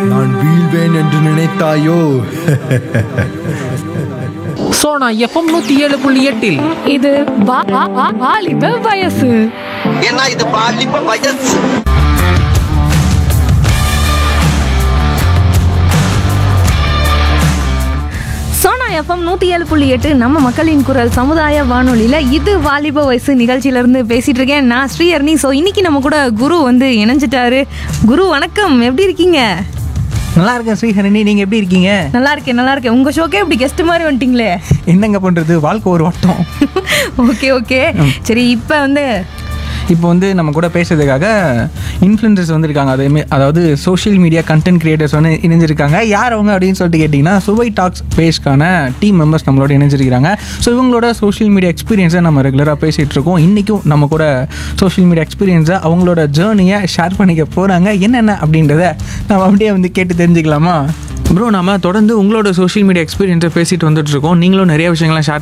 நான் வீழ்வேன் என்று நினைத்தாயோ சோனா எஃப்எம் நூத்தி ஏழு புள்ளி எட்டில் இது வா- வா- வா- வாலிப வயசு ஏன்னா இது பாலிப்ப வயசு சோனா எஃப்எம் நூற்றி ஏழு புள்ளி எட்டு நம்ம மக்களின் குரல் சமுதாய வானொலியில் இது வாலிப வயசு நிகழ்ச்சியிலேருந்து பேசிகிட்டு இருக்கேன் நான் ஸ்ரீஹர்னி ஸோ இன்னைக்கு நம்ம கூட குரு வந்து இணைஞ்சிட்டாரு குரு வணக்கம் எப்படி இருக்கீங்க நல்லா இருக்கேன் ஸ்ரீஹரணி நீங்க எப்படி இருக்கீங்க நல்லா இருக்கேன் நல்லா இருக்கேன் உங்கள் ஷோக்கே இப்படி கெஸ்ட் மாதிரி வந்துட்டீங்களே என்னங்க பண்றது வாழ்க்கை ஒரு வட்டம் ஓகே ஓகே சரி இப்போ வந்து இப்போ வந்து நம்ம கூட பேசுறதுக்காக இன்ஃப்ளூயன்சர்ஸ் வந்திருக்காங்க அதே மே- அதாவது சோஷியல் மீடியா கண்டென்ட் கிரியேட்டர்ஸ் வந்து இணைஞ்சிருக்காங்க யார் அவங்க அப்படின்னு சொல்லிட்டு கேட்டிங்கன்னா சுவை டாக்ஸ் பேஜ்க்கான டீம் மெம்பர்ஸ் நம்மளோட இணைஞ்சிருக்கிறாங்க ஸோ இவங்களோட சோஷியல் மீடியா எக்ஸ்பீரியன்ஸை நம்ம ரெகுலராக பேசிகிட்டு இருக்கோம் இன்றைக்கும் நம்ம கூட சோஷியல் மீடியா எக்ஸ்பீரியன்ஸை அவங்களோட ஜேர்னியை ஷேர் பண்ணிக்க போகிறாங்க என்னென்ன அப்படின்றத நம்ம அப்படியே வந்து கேட்டு தெரிஞ்சுக்கலாமா ப்ரோ நாம தொடர்ந்து உங்களோட சோஷியல் மீடியா எக்ஸ்பீரியன்ஸை பேசிட்டு வந்துட்டு இருக்கோம் நீங்களும் நிறைய விஷயங்கள்லாம் ஷேர்